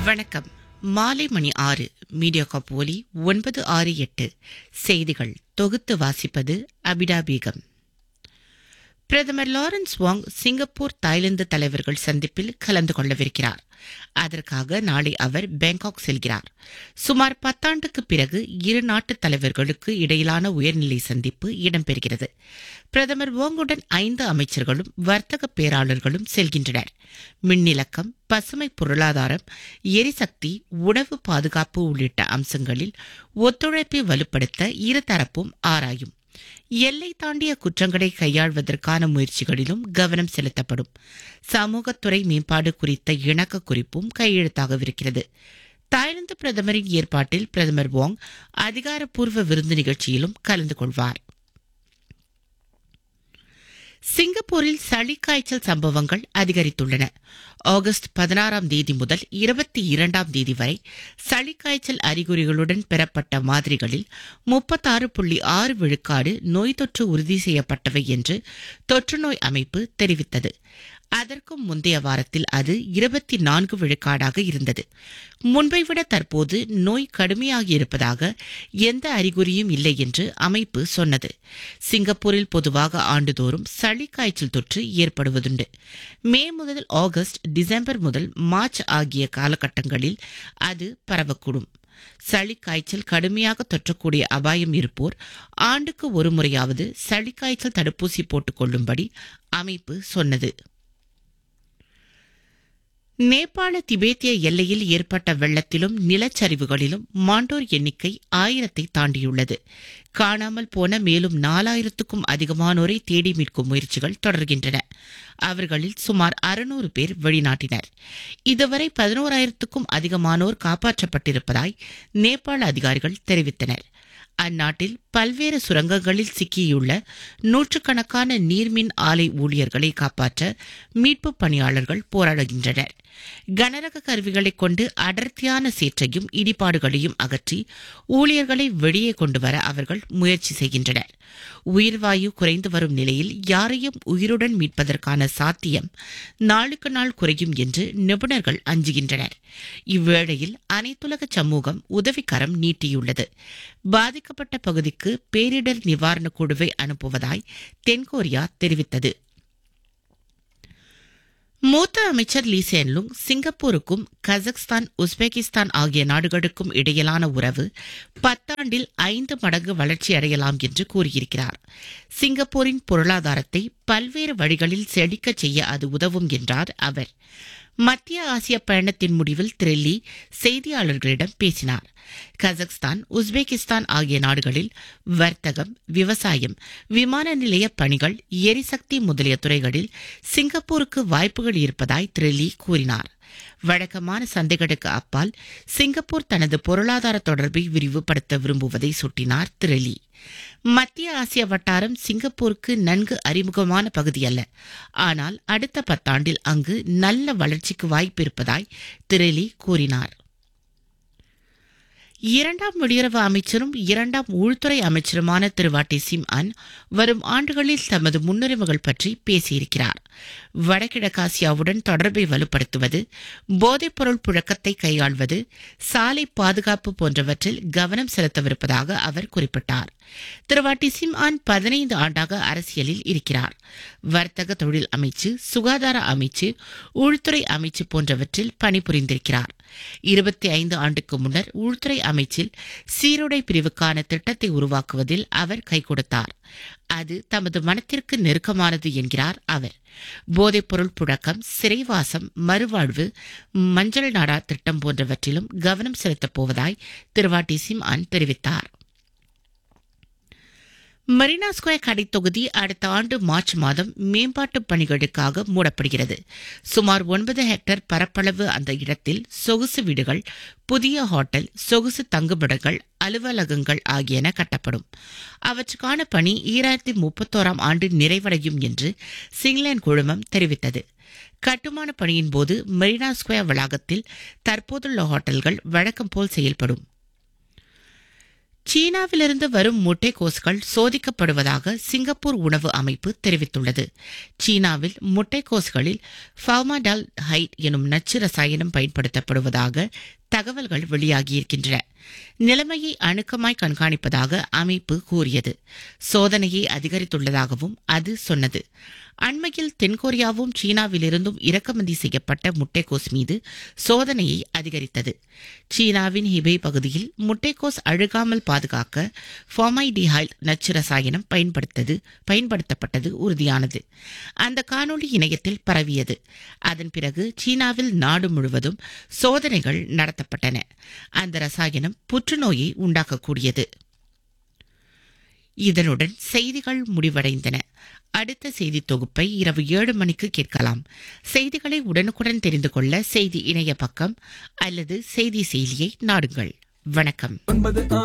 வணக்கம் மாலை மணி ஆறு மீடியா காப் ஒலி ஒன்பது ஆறு எட்டு செய்திகள் தொகுத்து வாசிப்பது அபிடா பேகம் பிரதமர் லாரன்ஸ் வாங் சிங்கப்பூர் தாய்லாந்து தலைவர்கள் சந்திப்பில் கலந்து கொள்ளவிருக்கிறார் அதற்காக நாளை அவர் பேங்காக் செல்கிறார் சுமார் பத்தாண்டுக்கு பிறகு இரு நாட்டு தலைவர்களுக்கு இடையிலான உயர்நிலை சந்திப்பு இடம்பெறுகிறது பிரதமர் வாங்குடன் ஐந்து அமைச்சர்களும் வர்த்தக பேராளர்களும் செல்கின்றனர் மின்னிலக்கம் பசுமை பொருளாதாரம் எரிசக்தி உணவு பாதுகாப்பு உள்ளிட்ட அம்சங்களில் ஒத்துழைப்பை வலுப்படுத்த இருதரப்பும் ஆராயும் எல்லை தாண்டிய குற்றங்களை கையாள்வதற்கான முயற்சிகளிலும் கவனம் செலுத்தப்படும் சமூகத்துறை மேம்பாடு குறித்த இணக்க குறிப்பும் கையெழுத்தாகவிருக்கிறது தாய்லாந்து பிரதமரின் ஏற்பாட்டில் பிரதமர் வாங் அதிகாரப்பூர்வ விருந்து நிகழ்ச்சியிலும் கலந்து கொள்வார் சிங்கப்பூரில் சளி காய்ச்சல் சம்பவங்கள் அதிகரித்துள்ளன ஆகஸ்ட் பதினாறாம் தேதி முதல் இருபத்தி இரண்டாம் தேதி வரை சளி காய்ச்சல் அறிகுறிகளுடன் பெறப்பட்ட மாதிரிகளில் முப்பத்தாறு புள்ளி ஆறு விழுக்காடு நோய் தொற்று உறுதி செய்யப்பட்டவை என்று தொற்றுநோய் அமைப்பு தெரிவித்தது அதற்கும் முந்தைய வாரத்தில் அது இருபத்தி நான்கு விழுக்காடாக இருந்தது முன்பை விட தற்போது நோய் கடுமையாகி இருப்பதாக எந்த அறிகுறியும் இல்லை என்று அமைப்பு சொன்னது சிங்கப்பூரில் பொதுவாக ஆண்டுதோறும் சளி காய்ச்சல் தொற்று ஏற்படுவதுண்டு மே முதல் ஆகஸ்ட் டிசம்பர் முதல் மார்ச் ஆகிய காலகட்டங்களில் அது பரவக்கூடும் சளி காய்ச்சல் கடுமையாக தொற்றக்கூடிய அபாயம் இருப்போர் ஆண்டுக்கு ஒரு முறையாவது சளி காய்ச்சல் தடுப்பூசி போட்டுக் கொள்ளும்படி அமைப்பு சொன்னது நேபாள திபேத்திய எல்லையில் ஏற்பட்ட வெள்ளத்திலும் நிலச்சரிவுகளிலும் மாண்டோர் எண்ணிக்கை ஆயிரத்தை தாண்டியுள்ளது காணாமல் போன மேலும் நாலாயிரத்துக்கும் அதிகமானோரை தேடி மீட்கும் முயற்சிகள் தொடர்கின்றன அவர்களில் சுமார் அறுநூறு பேர் வெளிநாட்டினர் இதுவரை பதினோராயிரத்துக்கும் அதிகமானோர் காப்பாற்றப்பட்டிருப்பதாய் நேபாள அதிகாரிகள் தெரிவித்தனர் அந்நாட்டில் பல்வேறு சுரங்கங்களில் சிக்கியுள்ள நூற்றுக்கணக்கான நீர்மின் ஆலை ஊழியர்களை காப்பாற்ற மீட்பு பணியாளர்கள் போராடுகின்றனர் கனரக கருவிகளைக் கொண்டு அடர்த்தியான சேற்றையும் இடிபாடுகளையும் அகற்றி ஊழியர்களை வெளியே கொண்டு வர அவர்கள் முயற்சி செய்கின்றனர் உயிர்வாயு குறைந்து வரும் நிலையில் யாரையும் உயிருடன் மீட்பதற்கான சாத்தியம் நாளுக்கு நாள் குறையும் என்று நிபுணர்கள் அஞ்சுகின்றனர் இவ்வேளையில் அனைத்துலக சமூகம் உதவிக்கரம் நீட்டியுள்ளது பாதிக்கப்பட்ட பகுதிக்கு பேரிடர் நிவாரணக் குழுவை அனுப்புவதாய் தென்கொரியா தெரிவித்தது மூத்த அமைச்சர் லீ சேன்லுங் சிங்கப்பூருக்கும் கஜகஸ்தான் உஸ்பெகிஸ்தான் ஆகிய நாடுகளுக்கும் இடையிலான உறவு பத்தாண்டில் ஐந்து மடங்கு வளர்ச்சி அடையலாம் என்று கூறியிருக்கிறார் சிங்கப்பூரின் பொருளாதாரத்தை பல்வேறு வழிகளில் செழிக்கச் செய்ய அது உதவும் என்றார் அவர் மத்திய ஆசிய பயணத்தின் முடிவில் திரு லீ செய்தியாளர்களிடம் பேசினார் கஜகஸ்தான் உஸ்பெகிஸ்தான் ஆகிய நாடுகளில் வர்த்தகம் விவசாயம் விமான நிலைய பணிகள் எரிசக்தி முதலிய துறைகளில் சிங்கப்பூருக்கு வாய்ப்புகள் இருப்பதாய் திரு லீ கூறினார் வழக்கமான சந்தைகளுக்கு அப்பால் சிங்கப்பூர் தனது பொருளாதார தொடர்பை விரிவுபடுத்த விரும்புவதை சுட்டினார் திரு லீ மத்திய ஆசிய வட்டாரம் சிங்கப்பூருக்கு நன்கு அறிமுகமான பகுதி அல்ல ஆனால் அடுத்த பத்தாண்டில் அங்கு நல்ல வளர்ச்சிக்கு வாய்ப்பு இருப்பதாய் திரு லீ கூறினார் இரண்டாம் வெளியுறவு அமைச்சரும் இரண்டாம் உள்துறை அமைச்சருமான திரு வாட்டி சிம் அன் வரும் ஆண்டுகளில் தமது முன்னுரிமைகள் பற்றி பேசியிருக்கிறார் வடகிழக்காசியாவுடன் தொடர்பை வலுப்படுத்துவது போதைப்பொருள் புழக்கத்தை கையாள்வது சாலை பாதுகாப்பு போன்றவற்றில் கவனம் செலுத்தவிருப்பதாக அவர் குறிப்பிட்டார் திரு வாட்டி சிம் ஆன் பதினைந்து ஆண்டாக அரசியலில் இருக்கிறார் வர்த்தக தொழில் அமைச்சு சுகாதார அமைச்சு உள்துறை அமைச்சு போன்றவற்றில் பணிபுரிந்திருக்கிறார் இருபத்தி ஐந்து ஆண்டுக்கு முன்னர் உள்துறை அமைச்சில் சீருடை பிரிவுக்கான திட்டத்தை உருவாக்குவதில் அவர் கை கொடுத்தார் அது தமது மனத்திற்கு நெருக்கமானது என்கிறார் அவர் போதைப்பொருள் புழக்கம் சிறைவாசம் மறுவாழ்வு மஞ்சள் நாடா திட்டம் போன்றவற்றிலும் கவனம் செலுத்தப் போவதாய் திருவாட்டி சிம் அன் தெரிவித்தார் மெரினா ஸ்கொயர் கடை தொகுதி அடுத்த ஆண்டு மார்ச் மாதம் மேம்பாட்டு பணிகளுக்காக மூடப்படுகிறது சுமார் ஒன்பது ஹெக்டேர் பரப்பளவு அந்த இடத்தில் சொகுசு வீடுகள் புதிய ஹோட்டல் சொகுசு தங்குமிடங்கள் அலுவலகங்கள் ஆகியன கட்டப்படும் அவற்றுக்கான பணி ஈராயிரத்தி முப்பத்தோராம் ஆண்டு நிறைவடையும் என்று சிங்லேண்ட் குழுமம் தெரிவித்தது கட்டுமான பணியின் போது மெரினா ஸ்கொயர் வளாகத்தில் தற்போதுள்ள ஹோட்டல்கள் வழக்கம் போல் செயல்படும் சீனாவிலிருந்து வரும் முட்டைக்கோஸ்கள் சோதிக்கப்படுவதாக சிங்கப்பூர் உணவு அமைப்பு தெரிவித்துள்ளது சீனாவில் முட்டைக்கோஸ்களில் ஃபார்மாடால் ஹைட் எனும் நச்சு ரசாயனம் பயன்படுத்தப்படுவதாக தகவல்கள் வெளியாகியிருக்கின்றன நிலைமையை அணுக்கமாய் கண்காணிப்பதாக அமைப்பு கூறியது சோதனையை அதிகரித்துள்ளதாகவும் அது சொன்னது அண்மையில் தென்கொரியாவும் சீனாவிலிருந்தும் இறக்குமதி செய்யப்பட்ட முட்டைக்கோஸ் மீது சோதனையை அதிகரித்தது சீனாவின் ஹிபே பகுதியில் முட்டைக்கோஸ் அழுகாமல் பாதுகாக்க ஃபார்மைடிஹைல் நச்சு ரசாயனம் பயன்படுத்தது பயன்படுத்தப்பட்டது உறுதியானது அந்த காணொளி இணையத்தில் பரவியது அதன் பிறகு சீனாவில் நாடு முழுவதும் சோதனைகள் நடத்தப்பட்டன அந்த ரசாயனம் புற்றுநோயை உண்டாக்கக்கூடியது இதனுடன் செய்திகள் முடிவடைந்தன அடுத்த செய்தி தொகுப்பை இரவு ஏழு மணிக்கு கேட்கலாம் செய்திகளை உடனுக்குடன் தெரிந்து கொள்ள செய்தி இணைய பக்கம் அல்லது செய்தி செயலியை நாடுங்கள் வணக்கம் ஒன்பது